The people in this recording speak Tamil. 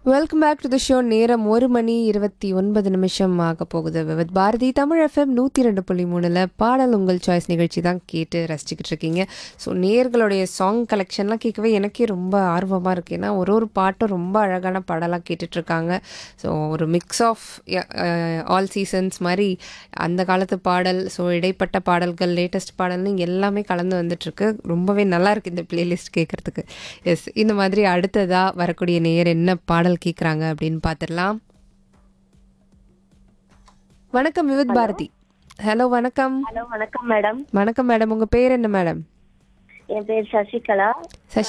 welcome back to the show நேரம் ஒரு மணி இருபத்தி ஒன்பது நிமிஷம் ஆக போகுது வித் பாரதி தமிழ் எஃப்எம் நூற்றி ரெண்டு புள்ளி மூணில் பாடல் உங்கள் சாய்ஸ் நிகழ்ச்சி தான் கேட்டு ரசிச்சுக்கிட்டு இருக்கீங்க ஸோ நேர்களுடைய சாங் கலெக்ஷன்லாம் கேட்கவே எனக்கே ரொம்ப ஆர்வமாக இருக்குது ஏன்னா ஒரு ஒரு பாட்டும் ரொம்ப அழகான பாடலாக கேட்டுட்ருக்காங்க ஸோ ஒரு மிக்ஸ் ஆஃப் ஆல் சீசன்ஸ் மாதிரி அந்த காலத்து பாடல் ஸோ இடைப்பட்ட பாடல்கள் லேட்டஸ்ட் பாடல்னு எல்லாமே கலந்து வந்துட்டுருக்கு ரொம்பவே நல்லா இருக்கு இந்த பிளேலிஸ்ட் கேட்குறதுக்கு எஸ் இந்த மாதிரி அடுத்ததாக வரக்கூடிய நேயர் என்ன பாடல் கேட்குறாங்க அப்படின்னு பார்த்துடலாம் வணக்கம் விவித் பாரதி ஹலோ வணக்கம் ஹலோ வணக்கம் மேடம் வணக்கம் மேடம் உங்கள் பேர் என்ன மேடம் என் பேர் சசிகலா சசி